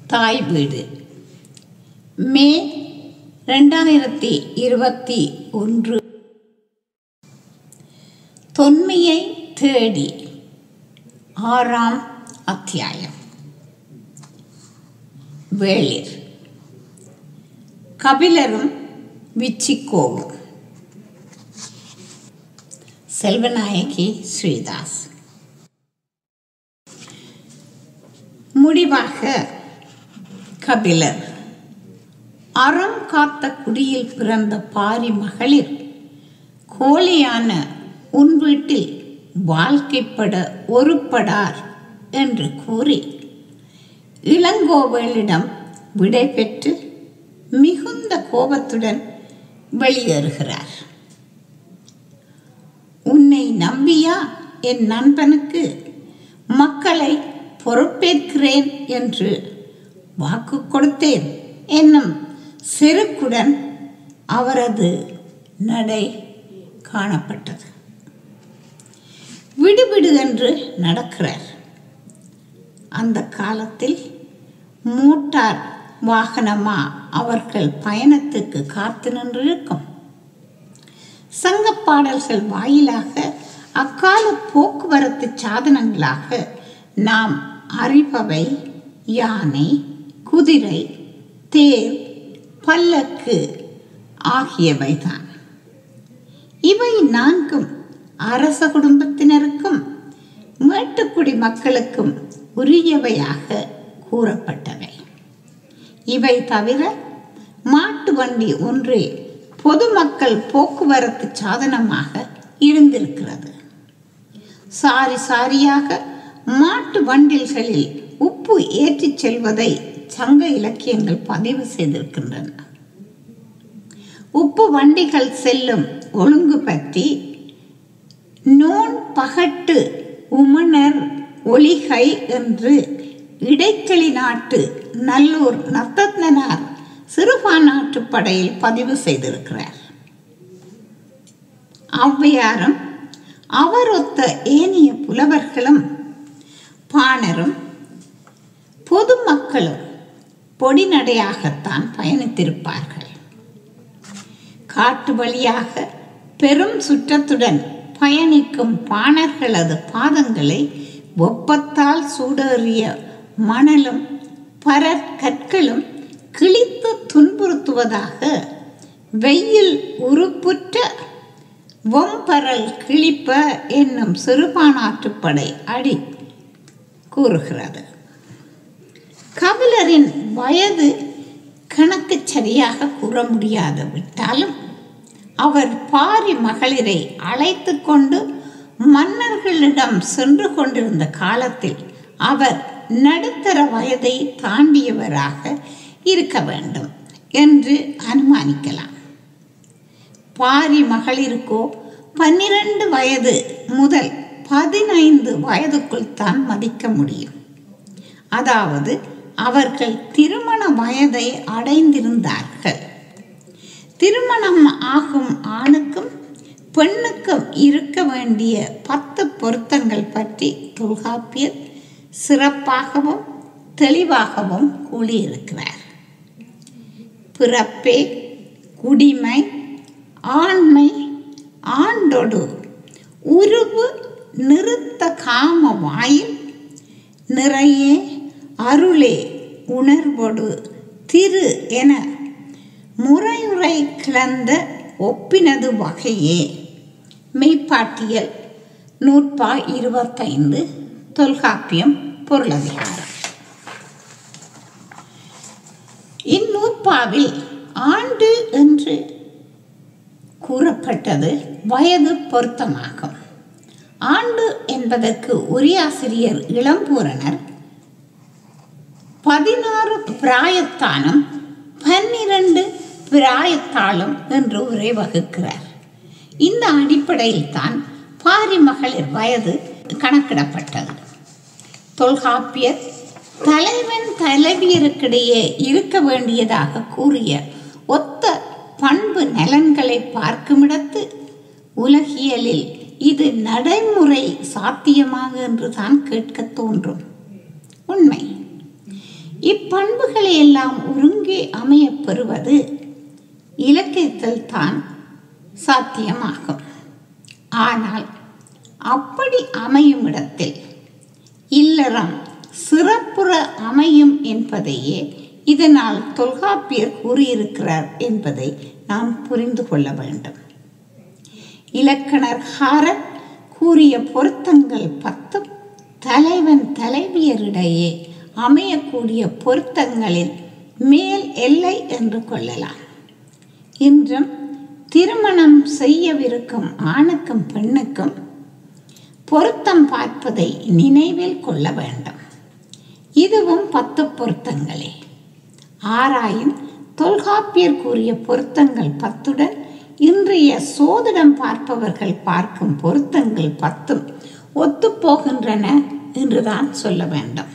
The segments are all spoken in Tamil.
தாய் வீடு மே ரெண்டாயிரத்தி இருபத்தி ஒன்று தொன்மையை தேடி ஆறாம் அத்தியாயம் வேளிர் கபிலரும் விச்சிக்கோவும் செல்வநாயகி ஸ்ரீதாஸ் முடிவாக கபிலர் அறம் காத்த குடியில் பிறந்த பாரி மகளிர் கோழையான உன் வீட்டில் வாழ்க்கைப்பட ஒருப்படார் என்று கூறி இளங்கோவலிடம் விடை பெற்று மிகுந்த கோபத்துடன் வெளியேறுகிறார் உன்னை நம்பியா என் நண்பனுக்கு மக்களை பொறுப்பேற்கிறேன் என்று வாக்கு கொடுத்தேன் என்னும் செருக்குடன் அவரது நடை காணப்பட்டது விடுவிடு என்று நடக்கிறார் அந்த காலத்தில் மூட்டார் வாகனமா அவர்கள் பயணத்துக்கு காத்து நின்றிருக்கும் சங்க பாடல்கள் வாயிலாக அக்கால போக்குவரத்து சாதனங்களாக நாம் அறிபவை யானை குதிரை தேர் பல்லக்கு ஆகியவைதான் இவை நான்கும் அரச குடும்பத்தினருக்கும் மேட்டுக்குடி மக்களுக்கும் உரியவையாக கூறப்பட்டவை இவை தவிர மாட்டு வண்டி ஒன்றே பொதுமக்கள் போக்குவரத்து சாதனமாக இருந்திருக்கிறது சாரி சாரியாக மாட்டு வண்டில்களில் உப்பு ஏற்றிச் செல்வதை சங்க இலக்கியங்கள் பதிவு செய்திருக்கின்றன உப்பு வண்டிகள் செல்லும் ஒழுங்கு பற்றி நோன் பகட்டு உமணர் ஒளிகை என்று இடைக்களி நாட்டு நல்லூர் நத்தத்னனார் சிறுபான்நாட்டு படையில் பதிவு செய்திருக்கிறார் ஔவையாரும் அவரொத்த ஏனைய புலவர்களும் பாணரும் பொதுமக்களும் பொடிநடையாகத்தான் பயணித்திருப்பார்கள் காட்டு வழியாக பெரும் சுற்றத்துடன் பயணிக்கும் பாணர்களது பாதங்களை வெப்பத்தால் சூடேறிய மணலும் பரற் கற்களும் கிழித்து துன்புறுத்துவதாக வெயில் உருப்புற்ற வம்பரல் கிழிப்ப என்னும் சிறுபானாற்றுப்படை அடி கூறுகிறது கபிலரின் வயது கணக்கு சரியாக கூற முடியாது விட்டாலும் அவர் பாரி மகளிரை அழைத்து கொண்டு மன்னர்களிடம் சென்று கொண்டிருந்த காலத்தில் அவர் நடுத்தர வயதை தாண்டியவராக இருக்க வேண்டும் என்று அனுமானிக்கலாம் பாரி மகளிருக்கோ பன்னிரண்டு வயது முதல் பதினைந்து வயதுக்குள் தான் மதிக்க முடியும் அதாவது அவர்கள் திருமண வயதை அடைந்திருந்தார்கள் திருமணம் ஆகும் ஆணுக்கும் பெண்ணுக்கும் இருக்க வேண்டிய பத்து பொருத்தங்கள் பற்றி தொல்காப்பியர் சிறப்பாகவும் தெளிவாகவும் கூறியிருக்கிறார் பிறப்பே குடிமை ஆண்மை ஆண்டொடு உருவு நிறுத்த காம வாயில் நிறைய அருளே உணர்வொடு திரு என முறையுறை கிளந்த ஒப்பினது வகையே மெய்ப்பாட்டியல் நூற்பா இருபத்தைந்து தொல்காப்பியம் பொருளதிகாரம் இந்நூற்பாவில் ஆண்டு என்று கூறப்பட்டது வயது பொருத்தமாகும் ஆண்டு என்பதற்கு உரியாசிரியர் இளம்பூரணர் பதினாறு பிராயத்தானும் பன்னிரண்டு பிராயத்தாளும் என்று உரை வகுக்கிறார் இந்த அடிப்படையில் தான் பாரி மகளிர் வயது கணக்கிடப்பட்டது தொல்காப்பியர் தலைவன் தலைவியருக்கிடையே இருக்க வேண்டியதாக கூறிய ஒத்த பண்பு நலன்களை பார்க்குமிடத்து உலகியலில் இது நடைமுறை சாத்தியமாக என்றுதான் கேட்க தோன்றும் உண்மை இப்பண்புகளை எல்லாம் ஒருங்கே அமையப் பெறுவது இலக்கியத்தில் தான் சாத்தியமாகும் ஆனால் அப்படி அமையும் இடத்தில் இல்லறம் சிறப்புற அமையும் என்பதையே இதனால் தொல்காப்பியர் கூறியிருக்கிறார் என்பதை நாம் புரிந்து கொள்ள வேண்டும் இலக்கணர்காரர் கூறிய பொருத்தங்கள் பத்தும் தலைவன் தலைவியரிடையே அமையக்கூடிய பொருத்தங்களின் மேல் எல்லை என்று கொள்ளலாம் இன்றும் திருமணம் செய்யவிருக்கும் ஆணுக்கும் பெண்ணுக்கும் பொருத்தம் பார்ப்பதை நினைவில் கொள்ள வேண்டும் இதுவும் பத்து பொருத்தங்களே ஆராயின் தொல்காப்பியர் கூறிய பொருத்தங்கள் பத்துடன் இன்றைய சோதிடம் பார்ப்பவர்கள் பார்க்கும் பொருத்தங்கள் பத்தும் ஒத்துப்போகின்றன என்றுதான் சொல்ல வேண்டும்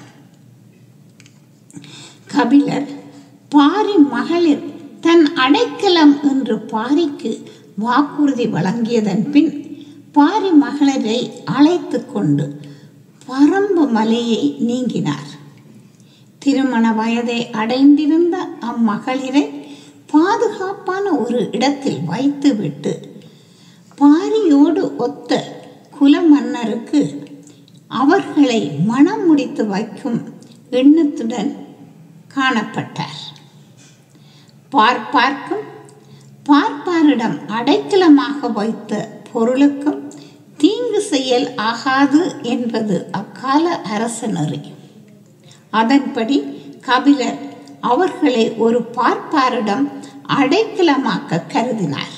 கபிலர் பாரி மகளிர் தன் அடைக்கலம் என்று பாரிக்கு வாக்குறுதி வழங்கியதன் பின் பாரி மகளிரை அழைத்து கொண்டு பரம்பு மலையை நீங்கினார் திருமண வயதை அடைந்திருந்த அம்மகளிரை பாதுகாப்பான ஒரு இடத்தில் வைத்துவிட்டு பாரியோடு ஒத்த குலமன்னருக்கு அவர்களை மனம் முடித்து வைக்கும் எண்ணத்துடன் காணப்பட்டார் பார்ப்பார்க்கும் பார்ப்பாரிடம் அடைக்கலமாக வைத்த பொருளுக்கும் தீங்கு செய்யல் ஆகாது என்பது அக்கால அரச நெறி அதன்படி கபிலர் அவர்களை ஒரு பார்ப்பாரிடம் அடைக்கலமாக்க கருதினார்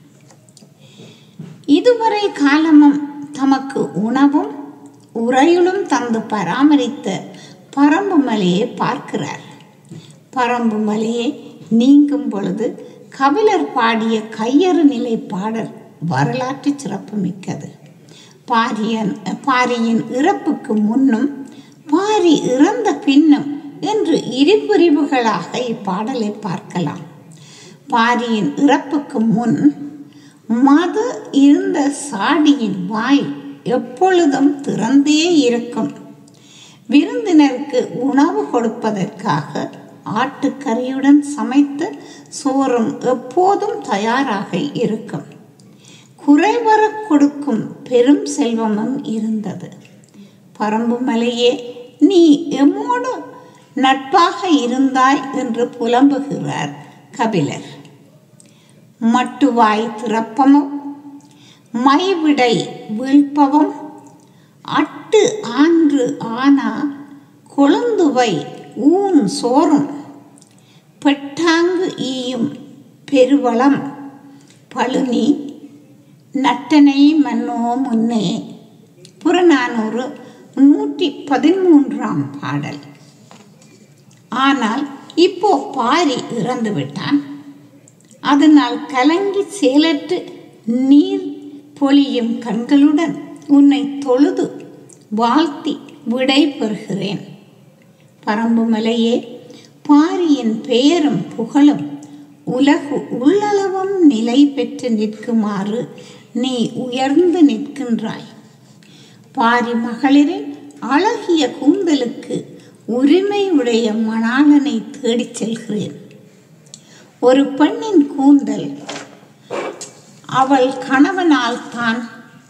இதுவரை காலமும் தமக்கு உணவும் உறையுளும் தந்து பராமரித்த பரம்பு மலையை பார்க்கிறார் பரம்பு மலையை நீங்கும் பொழுது கபிலர் பாடிய கையறு நிலை பாடல் வரலாற்று சிறப்பு மிக்கது பாரியன் பாரியின் இறப்புக்கு முன்னும் பாரி இறந்த பின்னும் என்று இரு பிரிவுகளாக இப்பாடலை பார்க்கலாம் பாரியின் இறப்புக்கு முன் மது இருந்த சாடியின் வாய் எப்பொழுதும் திறந்தே இருக்கும் விருந்தினருக்கு உணவு கொடுப்பதற்காக ஆட்டுக்கறியுடன் சமைத்து சோறும் எப்போதும் தயாராக இருக்கும் குறைவர கொடுக்கும் பெரும் செல்வமும் இருந்தது பரம்பு மலையே நீ எம்மோடு நட்பாக இருந்தாய் என்று புலம்புகிறார் கபிலர் மட்டுவாய் திறப்பமும் மைவிடை வீழ்ப்பவும் அட்டு ஆன்று ஆனா கொழுந்துவை ஊன் சோறும் பெட்டாங்கு ஈயும் பெருவளம் பழுனி நட்டனை மன்னோ முன்னே புறநானூறு நூற்றி பதிமூன்றாம் பாடல் ஆனால் இப்போ பாரி இறந்து விட்டான் அதனால் கலங்கி செயலற்று நீர் பொழியும் கண்களுடன் உன்னை தொழுது வாழ்த்தி விடை பெறுகிறேன் பரம்பு மலையே பாரியின் பெயரும் புகழும் உலகு உள்ளளவும் நிலை பெற்று நிற்குமாறு நீ உயர்ந்து நிற்கின்றாய் பாரி மகளிரின் அழகிய கூந்தலுக்கு உரிமை உடைய மணாளனை தேடிச் செல்கிறேன் ஒரு பெண்ணின் கூந்தல் அவள் கணவனால் தான்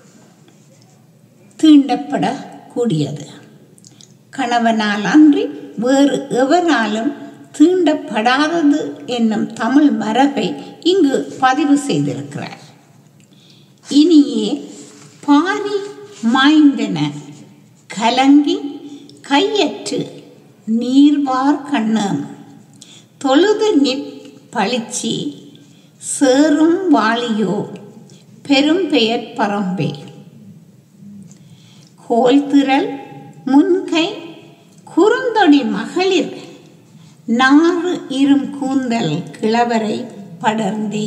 தீண்டப்படக்கூடியது கணவனால் அன்றி வேறு எவராலும் தீண்டப்படாதது என்னும் தமிழ் மரபை இங்கு பதிவு செய்திருக்கிறார் இனியே பாரி மாய்ந்தன கலங்கி கையற்று நீர்வார் கண்ணம் தொழுது நிற் பளிச்சி சேரும் வாளியோ பெரும் பெயர் பரம்பே கோல் திரள் முன்கை குறுந்தொடி மகளிர் நாறு இரும் கூந்தல் கிழவரை படர்ந்தே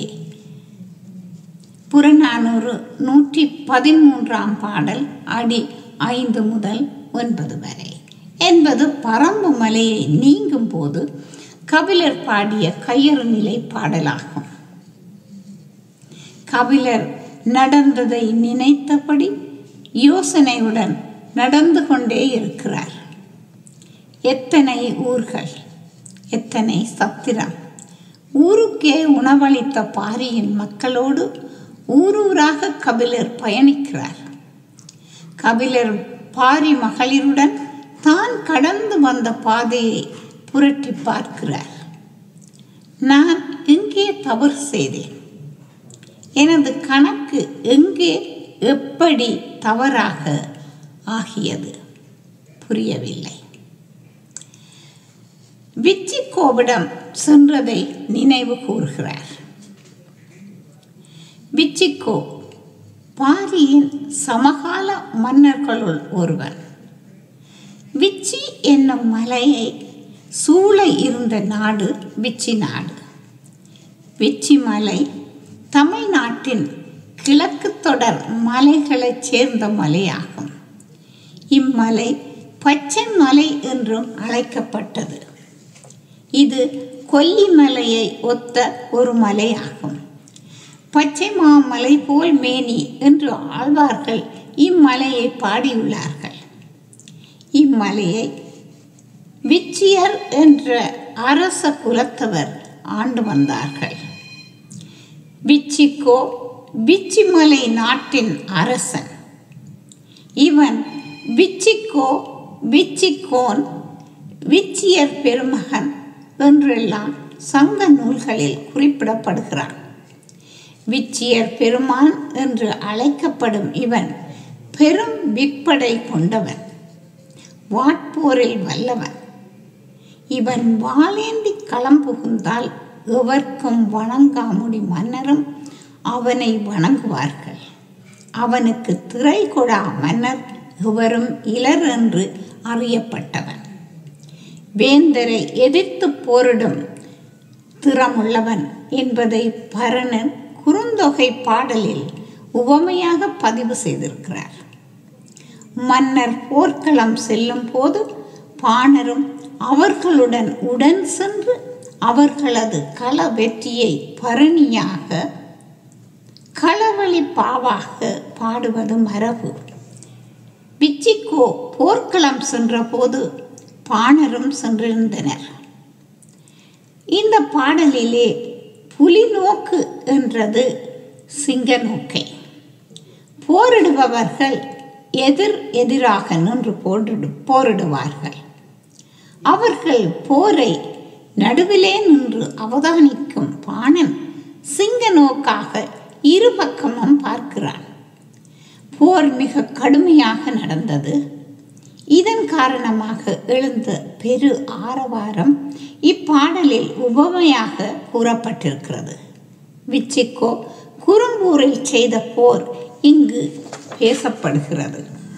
புறநானூறு நூற்றி பதிமூன்றாம் பாடல் அடி ஐந்து முதல் ஒன்பது வரை என்பது பரம்பு மலையை நீங்கும் போது கபிலர் பாடிய கையறு நிலை பாடலாகும் கபிலர் நடந்ததை நினைத்தபடி யோசனையுடன் நடந்து கொண்டே இருக்கிறார் எத்தனை ஊர்கள் எத்தனை சத்திரம் ஊருக்கே உணவளித்த பாரியின் மக்களோடு ஊரூராக கபிலர் பயணிக்கிறார் கபிலர் பாரி மகளிருடன் தான் கடந்து வந்த பாதையை புரட்டி பார்க்கிறார் நான் எங்கே தவறு செய்தேன் எனது கணக்கு எங்கே எப்படி தவறாக ஆகியது புரியவில்லை விச்சிக்கோவிடம் சென்றதை நினைவு கூறுகிறார் விச்சிக்கோ பாரியின் சமகால மன்னர்களுள் ஒருவன் விச்சி என்னும் மலையை சூழ இருந்த நாடு விச்சி நாடு விச்சி மலை தமிழ்நாட்டின் கிழக்கு தொடர் மலைகளைச் சேர்ந்த மலையாகும் இம்மலை பச்சை மலை என்றும் அழைக்கப்பட்டது இது கொல்லிமலையை ஒத்த ஒரு மலையாகும் பச்சை மாமலை போல் மேனி என்று ஆழ்வார்கள் இம்மலையை பாடியுள்ளார்கள் இம்மலையை விச்சியர் என்ற அரச குலத்தவர் ஆண்டு வந்தார்கள் விச்சிக்கோ விச்சிமலை நாட்டின் அரசன் இவன் விச்சிக்கோ விச்சிக்கோன் விச்சியர் பெருமகன் என்றெல்லாம் சங்க நூல்களில் குறிப்பிடப்படுகிறான் விச்சியர் பெருமான் என்று அழைக்கப்படும் இவன் பெரும் விற்படை கொண்டவன் வாட்போரில் வல்லவன் இவன் வாளேந்தி களம் புகுந்தால் எவர்க்கும் வணங்காமுடி மன்னரும் அவனை வணங்குவார்கள் அவனுக்கு திரை கொடா மன்னர் எவரும் இலர் என்று அறியப்பட்டவன் வேந்தரை எதிர்த்து போரிடும் திறமுள்ளவன் என்பதை பரணன் குறுந்தொகை பாடலில் உவமையாக பதிவு செய்திருக்கிறார் மன்னர் போர்க்களம் செல்லும் போது பாணரும் அவர்களுடன் உடன் சென்று அவர்களது கள வெற்றியை பரணியாக களவழி பாவாக பாடுவது மரபு விச்சிக்கோ போர்க்களம் சென்றபோது பாணரும் சென்றிருந்தனர் இந்த பாடலிலே புலிநோக்கு என்றது சிங்க நோக்கை போரிடுபவர்கள் எதிர் எதிராக நின்று போரிடு போரிடுவார்கள் அவர்கள் போரை நடுவிலே நின்று அவதானிக்கும் பாணன் சிங்க நோக்காக இரு பக்கமும் பார்க்கிறான் போர் மிக கடுமையாக நடந்தது இதன் காரணமாக எழுந்த பெரு ஆரவாரம் இப்பாடலில் உபமையாக கூறப்பட்டிருக்கிறது விச்சிக்கோ குறும்பூரில் செய்த போர் இங்கு பேசப்படுகிறது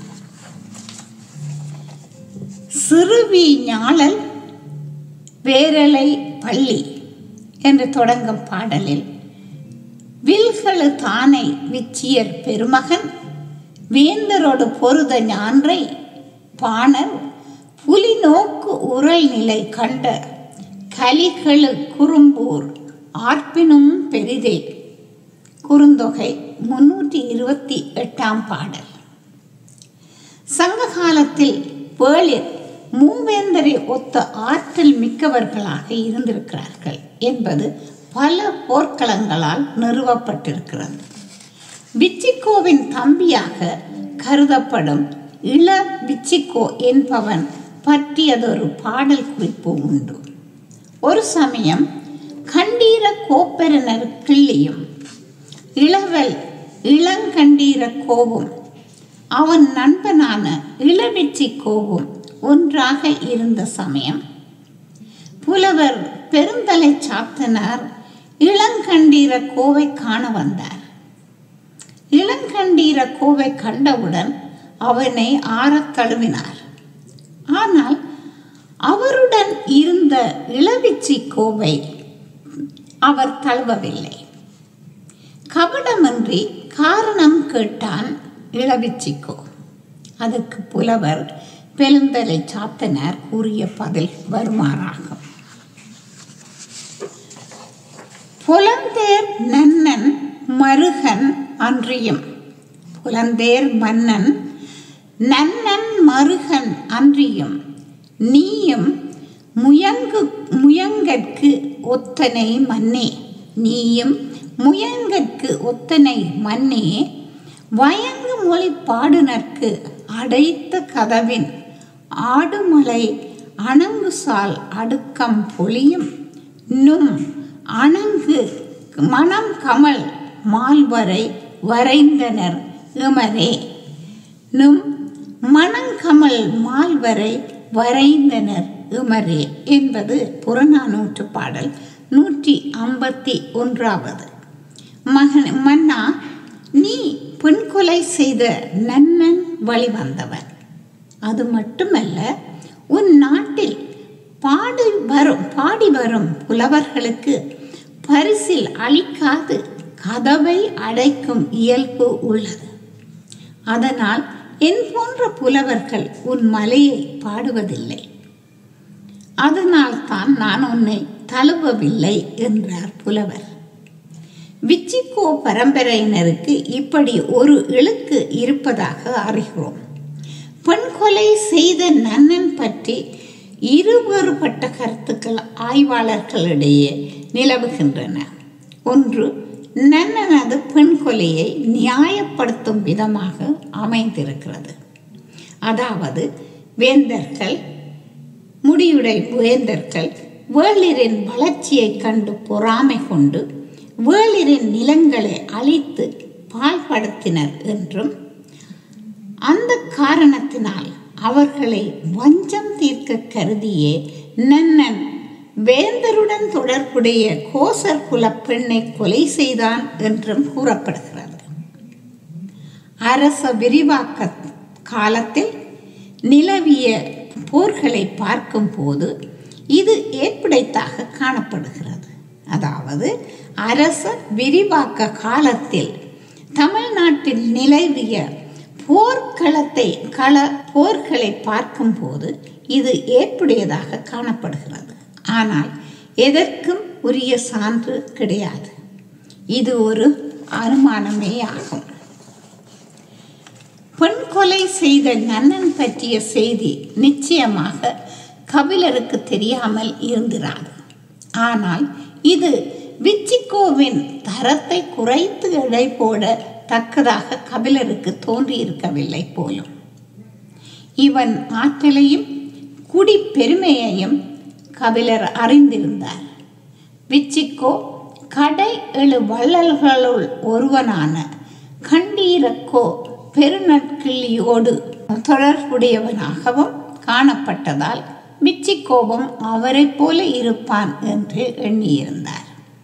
சிறுவி ஞாழல் வேரலை பள்ளி என்று தொடங்கும் பாடலில் வில்களு தானை விச்சியர் பெருமகன் வேந்தரோடு பொருத ஞான்றை பாணர் புலி நோக்கு உரல் நிலை கண்ட கலிகளு குறும்பூர் ஆர்ப்பினும் பெரிதே குறுந்தொகை முன்னூற்றி இருபத்தி எட்டாம் பாடல் சங்க காலத்தில் வேளிர் மூவேந்தரை ஒத்த ஆற்றல் மிக்கவர்களாக இருந்திருக்கிறார்கள் என்பது பல போர்க்களங்களால் நிறுவப்பட்டிருக்கிறது விச்சிக்கோவின் தம்பியாக கருதப்படும் இள விச்சிக்கோ என்பவன் பற்றியதொரு பாடல் குறிப்பு உண்டு ஒரு சமயம் கண்டீர கோப்பெருனர் கிள்ளியும் இளவல் இளங்கண்டீர கோவும் அவன் நண்பனான இளவிச்சி கோவும் ஒன்றாக இருந்த சமயம் புலவர் பெருந்தலை சாத்தனார் இளங்கண்டீர கோவை காண வந்தார் இளங்கண்டீர கோவை கண்டவுடன் அவனை ஆறத் தழுவினார் ஆனால் அவருடன் இருந்த இளவிச்சி கோவை அவர் தழுவவில்லை கபடமின்றி காரணம் கேட்டான் இளவிச்சிக்கோ அதற்கு புலவர் பெருந்தலை சாத்தனார் கூறிய பதில் வருமாறாகும் புலந்தேர் நன்னன் மருகன் அன்றியும் புலந்தேர் மன்னன் நன்னன் மருகன் அன்றியும் நீயும் முயங்கு முயங்கற்கு ஒத்தனை மன்னே நீயும் முயங்கற்கு ஒத்தனை மன்னே வயங்கு மொழி பாடுனர்க்கு அடைத்த கதவின் ஆடுமலை அணங்குசால் அடுக்கம் பொழியும் நும் அணங்கு மணம் கமல் மால்வரை வரைந்தனர் இமரே நும் மணங்கமல் மால்வரை வரைந்தனர் இமரே என்பது புறநானூற்று பாடல் நூற்றி ஐம்பத்தி ஒன்றாவது மகன் மன்னா நீ பெண் கொலை செய்த நன்னன் வழிவந்தவன் அது மட்டுமல்ல உன் நாட்டில் பாடி வரும் பாடி வரும் புலவர்களுக்கு பரிசில் அளிக்காது கதவை அடைக்கும் இயல்பு உள்ளது அதனால் என் போன்ற புலவர்கள் உன் மலையை பாடுவதில்லை அதனால் தான் நான் உன்னை தழுவவில்லை என்றார் புலவர் விச்சிக்கோ பரம்பரையினருக்கு இப்படி ஒரு இழுக்கு இருப்பதாக அறிகிறோம் பெண் கொலை செய்த நன்னன் பற்றி இருவேறுபட்ட கருத்துக்கள் ஆய்வாளர்களிடையே நிலவுகின்றன ஒன்று நன்னனது பெண் கொலையை நியாயப்படுத்தும் விதமாக அமைந்திருக்கிறது அதாவது வேந்தர்கள் முடியுடை வேந்தர்கள் வேளிரின் வளர்ச்சியை கண்டு பொறாமை கொண்டு வேளிரின் நிலங்களை அழித்து பாழ்படுத்தினர் என்றும் அந்த காரணத்தினால் அவர்களை வஞ்சம் தீர்க்க கருதியே நன்னன் வேந்தருடன் தொடர்புடைய கோசர் குல பெண்ணை கொலை செய்தான் என்றும் கூறப்படுகிறது அரச விரிவாக்க காலத்தில் நிலவிய போர்களை பார்க்கும்போது இது ஏற்புடைத்தாக காணப்படுகிறது அதாவது அரச விரிவாக்க காலத்தில் தமிழ்நாட்டில் நிலவிய போர்க்களத்தை கள போர்களை பார்க்கும்போது இது ஏற்புடையதாக காணப்படுகிறது ஆனால் எதற்கும் உரிய சான்று கிடையாது இது ஒரு அனுமானமே ஆகும் பெண் கொலை செய்த நன்னன் பற்றிய செய்தி நிச்சயமாக கபிலருக்கு தெரியாமல் இருந்திராது ஆனால் இது விச்சிக்கோவின் தரத்தை குறைத்து எடை போட தக்கதாக கபிலருக்கு தோன்றியிருக்கவில்லை போலும் இவன் ஆற்றலையும் குடி பெருமையையும் கபிலர் அறிந்திருந்தார் விச்சிக்கோ கடை எழு வள்ளல்களுள் ஒருவனான கண்டீரக்கோ பெருநற்கிள்ளியோடு தொடர்புடையவனாகவும் காணப்பட்டதால் விச்சிக்கோபம் அவரைப் போல இருப்பான் என்று எண்ணியிருந்தார்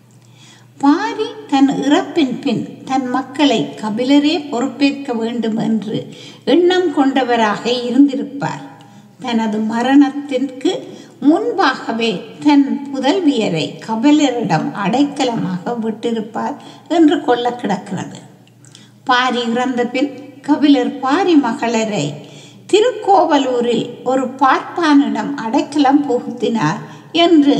பாரி தன் இறப்பின் பின் தன் மக்களை கபிலரே பொறுப்பேற்க வேண்டும் என்று எண்ணம் கொண்டவராக இருந்திருப்பார் தனது மரணத்திற்கு முன்பாகவே தன் புதல்வியரை கபிலரிடம் அடைக்கலமாக விட்டிருப்பார் என்று கொள்ள கிடக்கிறது பாரி இறந்த பின் கபிலர் பாரி மகளரை திருக்கோவலூரில் ஒரு பார்ப்பானிடம் அடைக்கலம் புகுத்தினார் என்று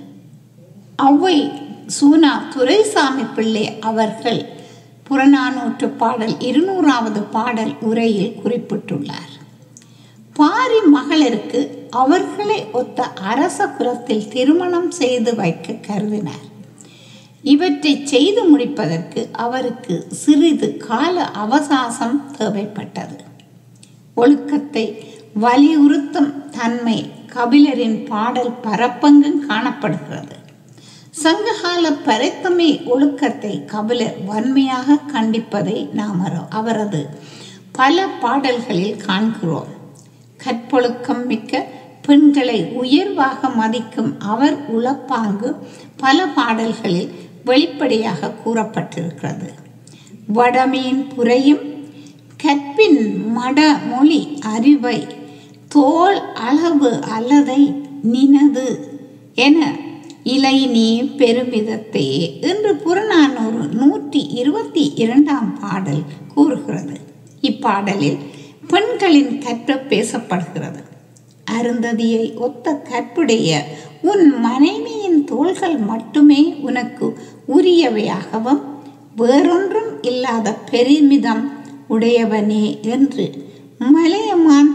ஔவை சூனா துரைசாமி பிள்ளை அவர்கள் புறநானூற்று பாடல் இருநூறாவது பாடல் உரையில் குறிப்பிட்டுள்ளார் பாரி மகளிருக்கு அவர்களை ஒத்த அரச குலத்தில் திருமணம் செய்து வைக்க கருதினார் இவற்றை செய்து முடிப்பதற்கு அவருக்கு சிறிது கால அவகாசம் தேவைப்பட்டது ஒழுக்கத்தை வலியுறுத்தும் தன்மை கபிலரின் பாடல் பரப்பெங்கும் காணப்படுகிறது சங்ககால பரத்தமை ஒழுக்கத்தை கபிலர் வன்மையாக கண்டிப்பதை நாம் அவரது பல பாடல்களில் காண்கிறோம் கற்பொழுக்கம் மிக்க பெண்களை உயர்வாக மதிக்கும் அவர் உளப்பாங்கு பல பாடல்களில் வெளிப்படையாக கூறப்பட்டிருக்கிறது வடமீன் புரையும் கற்பின் மட மொழி அறிவை தோல் அளவு அல்லதை நினது என இலை நீ பெருமிதத்தே என்று புறநானூறு நூற்றி இருபத்தி இரண்டாம் பாடல் கூறுகிறது இப்பாடலில் பெண்களின் கற்று பேசப்படுகிறது அருந்ததியை ஒத்த கற்புடைய உன் மனைவியின் தோள்கள் மட்டுமே உனக்கு உரியவையாகவும் வேறொன்றும் இல்லாத பெருமிதம் உடையவனே என்று மலையமான்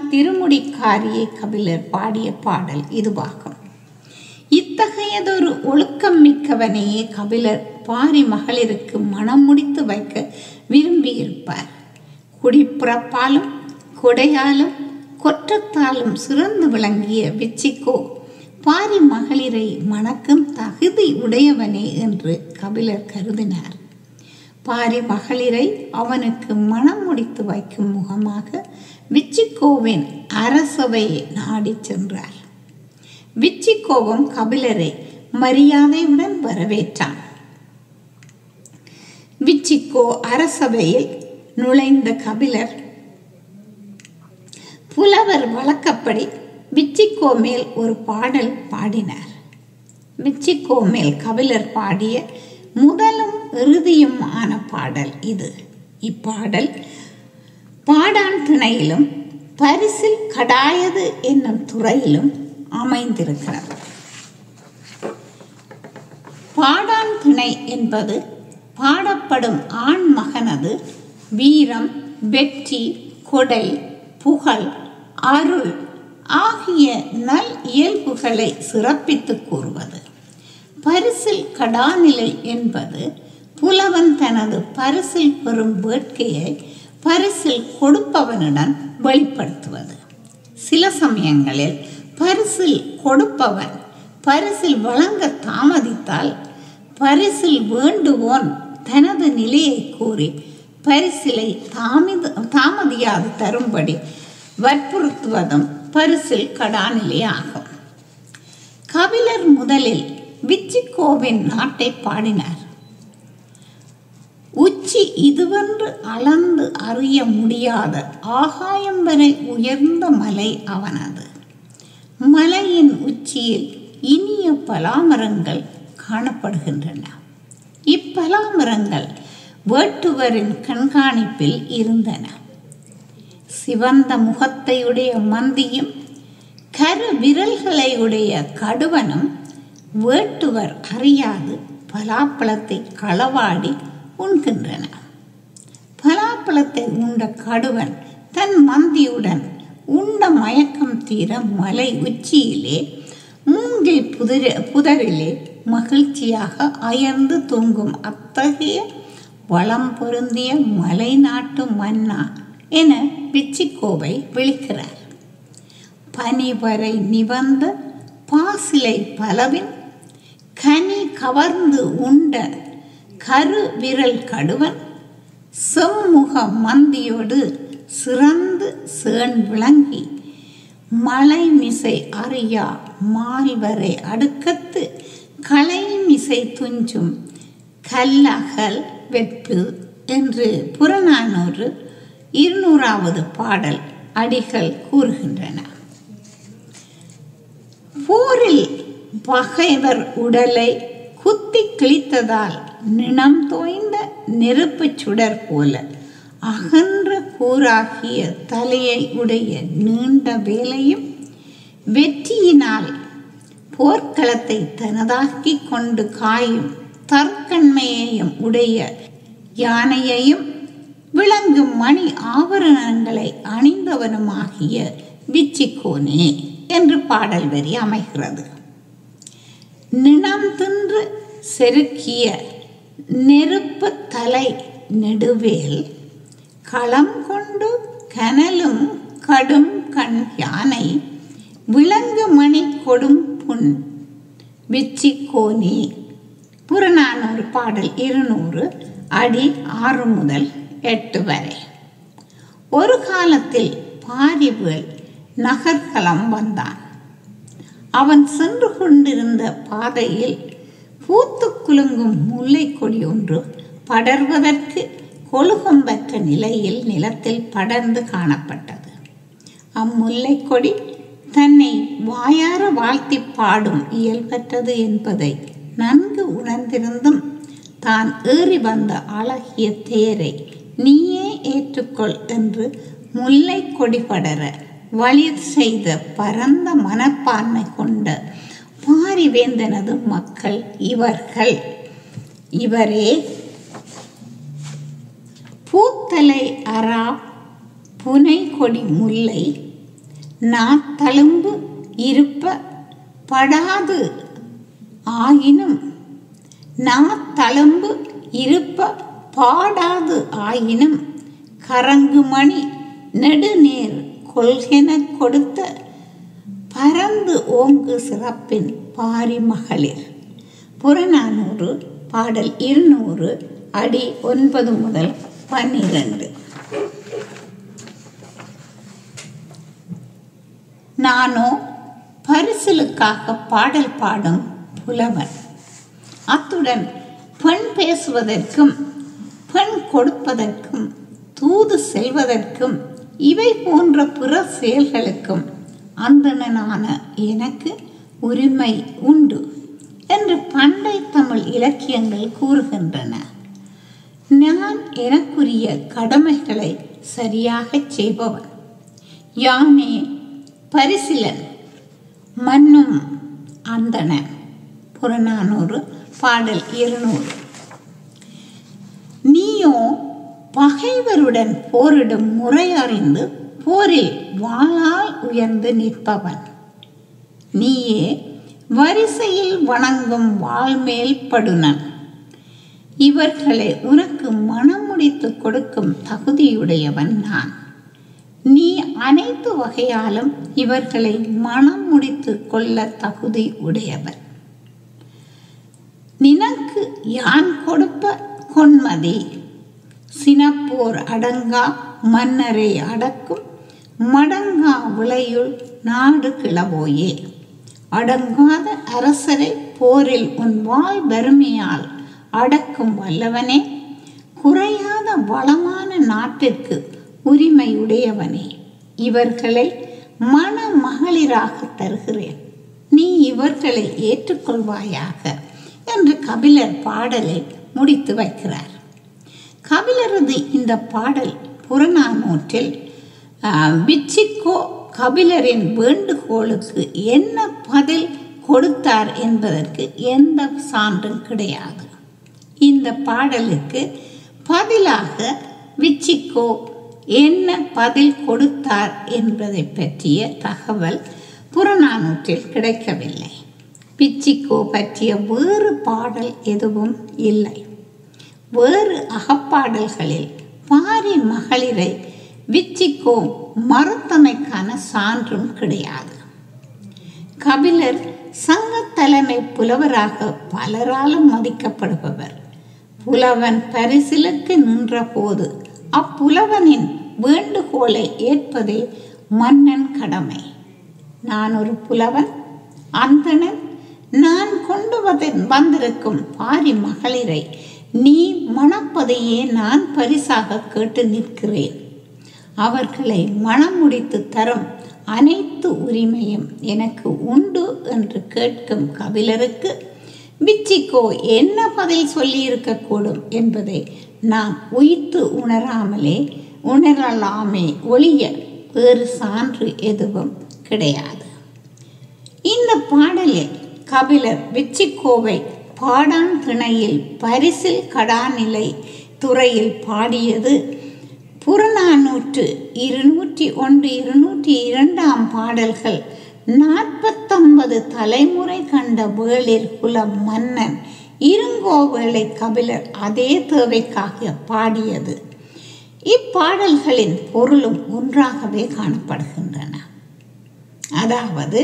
திருமுடிக்காரியை கபிலர் பாடிய பாடல் இதுவாகும் இத்தகையதொரு ஒழுக்கம் மிக்கவனையே கபிலர் பாரி மகளிருக்கு மனம் முடித்து வைக்க விரும்பியிருப்பார் குடிப்பிறப்பாலும் கொடையாலும் கொற்றத்தாலும் சிறந்து விளங்கிய விச்சிக்கோ பாரி மகளிரை மணக்கும் தகுதி உடையவனே என்று கபிலர் கருதினார் பாரி மகளிரை அவனுக்கு மனம் முடித்து வைக்கும் முகமாக விச்சிக்கோவின் அரசவையை நாடி சென்றார் விச்சிக்கோவும் கபிலரை மரியாதையுடன் வரவேற்றான் விச்சிக்கோ அரசவையில் நுழைந்த கபிலர் புலவர் வழக்கப்படி விச்சிக்கோ மேல் ஒரு பாடல் பாடினார் விச்சிக்கோ மேல் கபிலர் பாடிய முதலும் இறுதியும் ஆன பாடல் இது இப்பாடல் பாடான் திணையிலும் பரிசில் கடாயது என்னும் துறையிலும் அமைந்திருக்கிறது பாடான் திணை என்பது பாடப்படும் ஆண் மகனது வீரம் வெற்றி கொடை புகழ் அருள் ஆகிய நல் இயல்புகளை சிறப்பித்து கூறுவது பரிசில் கடாநிலை என்பது புலவன் தனது பரிசில் பெறும் வேட்கையை பரிசில் கொடுப்பவனிடம் வெளிப்படுத்துவது சில சமயங்களில் பரிசில் கொடுப்பவன் பரிசில் வழங்க தாமதித்தால் பரிசில் வேண்டுவோன் தனது நிலையை கூறி பரிசிலை தாமித தாமதியாது தரும்படி வற்புறுத்துவதும் பரிசில் கடாநிலை ஆகும் கபிலர் முதலில் விச்சிக்கோவின் நாட்டை பாடினார் உச்சி இதுவென்று அளந்து அறிய முடியாத ஆகாயம் வரை உயர்ந்த மலை அவனது மலையின் உச்சியில் இனிய பலாமரங்கள் காணப்படுகின்றன இப்பலாமரங்கள் வேட்டுவரின் கண்காணிப்பில் இருந்தன சிவந்த முகத்தையுடைய மந்தியும் கரு விரல்களை உடைய கடுவனும் வேட்டுவர் அறியாது பலாப்பழத்தை களவாடி உண்கின்றன பலாப்பழத்தை உண்ட கடுவன் தன் மந்தியுடன் உண்ட மயக்கம் தீர மலை உச்சியிலே மூங்கில் புதிர புதரிலே மகிழ்ச்சியாக அயர்ந்து தூங்கும் அத்தகைய வளம் பொருந்திய மலை நாட்டு மன்னா என பிச்சிக்கோவை விழிக்கிறார் பனி வரை நிவந்த பாசிலை பலவின் கனி கவர்ந்து உண்ட கரு விரல் கடுவன் செம்முக மந்தியோடு சிறந்து சேன் விளங்கி மலை மிசை அறியா மால்வரை அடுக்கத்து களை மிசை துஞ்சும் கல்லகல் வெப்பு என்று புறநானூறு இருநூறாவது பாடல் அடிகள் கூறுகின்றன போரில் பகைவர் உடலை குத்தி கிழித்ததால் நினம் தோய்ந்த நெருப்புச் சுடர் போல அகன்ற கூறாகிய தலையை உடைய நீண்ட வேலையும் வெற்றியினால் போர்க்களத்தை தனதாக்கி கொண்டு காயும் தற்கண்மையையும் உடைய யானையையும் விளங்கும் மணி ஆபரணங்களை அணிந்தவனுமாகிய விச்சிக்கோனே என்று பாடல் வரி அமைகிறது நினம் தின்று செருக்கிய நெருப்பு தலை நெடுவேல் களம் கொண்டு கனலும் கடும் கண் யானை விலங்கு மணி கொடும் புண் விச்சிக்கோனி புறநானூறு பாடல் இருநூறு அடி ஆறு முதல் எட்டு வரை ஒரு காலத்தில் பாரிவேல் நகர்களம் வந்தான் அவன் சென்று கொண்டிருந்த பாதையில் பூத்து குலுங்கும் முல்லை கொடி ஒன்று படர்வதற்கு கொழுகம்பற்ற நிலையில் நிலத்தில் படர்ந்து காணப்பட்டது அம்முல்லை கொடி தன்னை வாயார வாழ்த்தி பாடும் இயல்பற்றது என்பதை நன்கு உணர்ந்திருந்தும் தான் ஏறி வந்த அழகிய தேரை நீயே ஏற்றுக்கொள் என்று முல்லை கொடி படர வழிர் செய்த பரந்த மனப்பான்மை கொண்ட பாரிவேந்தனது மக்கள் இவர்கள் இவரே பூத்தலை அரா புனை கொடி முல்லை நாத்தழும்பு இருப்ப படாது ஆயினும் நாத்தழும்பு இருப்ப பாடாது ஆயினும் கரங்குமணி நெடுநேர் கொள்கென கொடுத்த பரந்து ஓங்கு சிறப்பின் பாரி மகளிர் புறநானூறு பாடல் இருநூறு அடி ஒன்பது முதல் பன்னிரண்டு நானோ பரிசிலுக்காக பாடல் பாடும் புலவன் அத்துடன் பெண் பேசுவதற்கும் பெண் கொடுப்பதற்கும் தூது செல்வதற்கும் இவை போன்ற பிற செயல்களுக்கும் அந்தணனான எனக்கு உரிமை உண்டு என்று பண்டை தமிழ் இலக்கியங்கள் கூறுகின்றன நான் எனக்குரிய கடமைகளை சரியாக செய்பவன் யானே பரிசிலன் மன்னும் அந்தணன் புறநானூறு பாடல் இருநூறு நீயோ பகைவருடன் போரிடும் முறை அறிந்து போரில் வாளால் உயர்ந்து நிற்பவன் நீயே வரிசையில் வணங்கும் வாழ்மேல் படுனன் இவர்களை உனக்கு மனம் முடித்து கொடுக்கும் தகுதியுடையவன் நான் நீ அனைத்து வகையாலும் இவர்களை மனம் முடித்து கொள்ள தகுதி உடையவன் நினக்கு யான் கொடுப்ப கொன்மதி சினப்போர் அடங்கா மன்னரை அடக்கும் மடங்கா விளையுள் நாடு கிளவோயே அடங்காத அரசரை போரில் உன் வாழ் வறுமையால் அடக்கும் வல்லவனே குறையாத வளமான நாட்டிற்கு உரிமையுடையவனே இவர்களை மன மகளிராக தருகிறேன் நீ இவர்களை ஏற்றுக்கொள்வாயாக என்று கபிலர் பாடலை முடித்து வைக்கிறார் கபிலரது இந்த பாடல் புறநானூற்றில் விச்சிக்கோ கபிலரின் வேண்டுகோளுக்கு என்ன பதில் கொடுத்தார் என்பதற்கு எந்த சான்றும் கிடையாது இந்த பாடலுக்கு பதிலாக விச்சிக்கோ என்ன பதில் கொடுத்தார் என்பதை பற்றிய தகவல் புறநானூற்றில் கிடைக்கவில்லை பிச்சிக்கோ பற்றிய வேறு பாடல் எதுவும் இல்லை வேறு அகப்பாடல்களில் பாரி மகளிரை விச்சிக்கோ மறுத்தமைக்கான சான்றும் கிடையாது கபிலர் சங்க தலைமை புலவராக பலராலும் மதிக்கப்படுபவர் புலவன் பரிசிலுக்கு நின்றபோது அப்புலவனின் வேண்டுகோளை ஏற்பதே மன்னன் கடமை நான் ஒரு புலவன் அந்தணன் நான் கொண்டு வந்திருக்கும் பாரி மகளிரை நீ மணப்பதையே நான் பரிசாக கேட்டு நிற்கிறேன் அவர்களை மனம் முடித்து தரும் அனைத்து உரிமையும் எனக்கு உண்டு என்று கேட்கும் கபிலருக்கு பிச்சிக்கோ என்ன பதில் சொல்லியிருக்கக்கூடும் என்பதை நாம் உயித்து உணராமலே உணரலாமே ஒழிய வேறு சான்று எதுவும் கிடையாது இந்த பாடலில் கபிலர் விச்சிக்கோவை பாடான் திணையில் பரிசில் கடாநிலை துறையில் பாடியது புறநானூற்று இருநூற்றி ஒன்று இருநூற்றி இரண்டாம் பாடல்கள் நாற்பத்தொன்பது தலைமுறை கண்ட வேளிர் குல மன்னன் இருங்கோவேளை கபிலர் அதே தேவைக்காக பாடியது இப்பாடல்களின் பொருளும் ஒன்றாகவே காணப்படுகின்றன அதாவது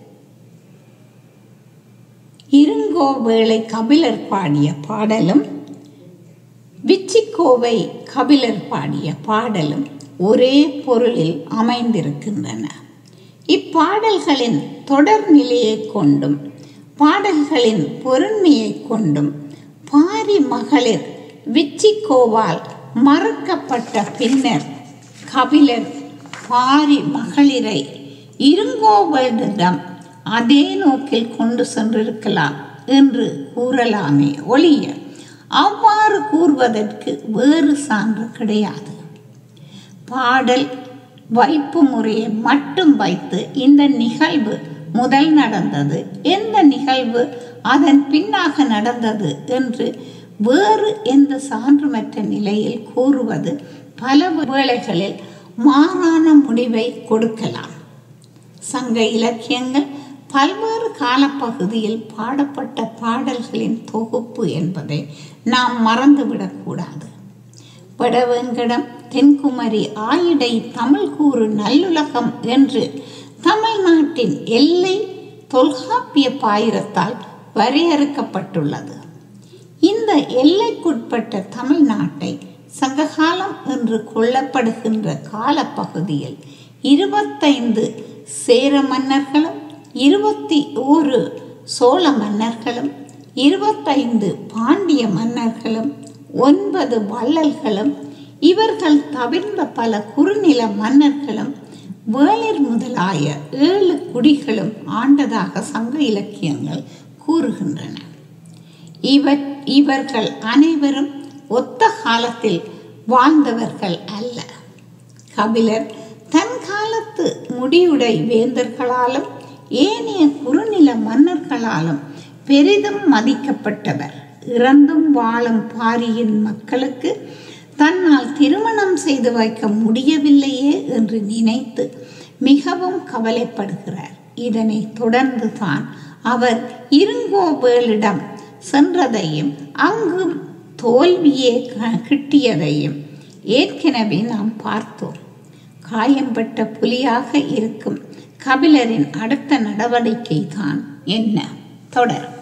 இருங்கோவேளை கபிலர் பாடிய பாடலும் விச்சிக்கோவை கபிலர் பாடிய பாடலும் ஒரே பொருளில் அமைந்திருக்கின்றன இப்பாடல்களின் தொடர் நிலையை கொண்டும் பாடல்களின் பொருண்மையை கொண்டும் பாரி மகளிர் விச்சிக்கோவால் மறுக்கப்பட்ட பின்னர் கபிலர் பாரி மகளிரை இருங்கோவலிடம் அதே நோக்கில் கொண்டு சென்றிருக்கலாம் என்று கூறலாமே ஒழிய அவ்வாறு கூறுவதற்கு வேறு சான்று கிடையாது பாடல் வைப்பு முறையை மட்டும் வைத்து இந்த நிகழ்வு முதல் நடந்தது எந்த நிகழ்வு அதன் பின்னாக நடந்தது என்று வேறு எந்த சான்றுமற்ற நிலையில் கூறுவது பல வேளைகளில் மாறான முடிவை கொடுக்கலாம் சங்க இலக்கியங்கள் பல்வேறு காலப்பகுதியில் பாடப்பட்ட பாடல்களின் தொகுப்பு என்பதை நாம் மறந்துவிடக்கூடாது வடவேங்கடம் தென்குமரி ஆயிடை தமிழ் கூறு நல்லுலகம் என்று தமிழ்நாட்டின் எல்லை தொல்காப்பிய பாயிரத்தால் வரையறுக்கப்பட்டுள்ளது இந்த எல்லைக்குட்பட்ட தமிழ்நாட்டை சங்ககாலம் என்று கொள்ளப்படுகின்ற காலப்பகுதியில் இருபத்தைந்து சேர மன்னர்களும் இருபத்தி ஓரு சோழ மன்னர்களும் இருபத்தைந்து பாண்டிய மன்னர்களும் ஒன்பது வள்ளல்களும் இவர்கள் தவிர்ந்த பல குறுநில மன்னர்களும் வேளிர் முதலாய ஏழு குடிகளும் ஆண்டதாக சங்க இலக்கியங்கள் கூறுகின்றன இவர் இவர்கள் அனைவரும் ஒத்த காலத்தில் வாழ்ந்தவர்கள் அல்ல கபிலர் தன் காலத்து முடியுடை வேந்தர்களாலும் ஏனைய குறுநில மன்னர்களாலும் பெரிதும் மதிக்கப்பட்டவர் இறந்தும் வாழும் பாரியின் மக்களுக்கு தன்னால் திருமணம் செய்து வைக்க முடியவில்லையே என்று நினைத்து மிகவும் கவலைப்படுகிறார் இதனை தொடர்ந்து தான் அவர் இருங்கோவேளிடம் சென்றதையும் அங்கும் தோல்வியே கிட்டியதையும் ஏற்கனவே நாம் பார்த்தோம் காயம்பட்ட புலியாக இருக்கும் கபிலரின் அடுத்த நடவடிக்கை தான் என்ன தொடர்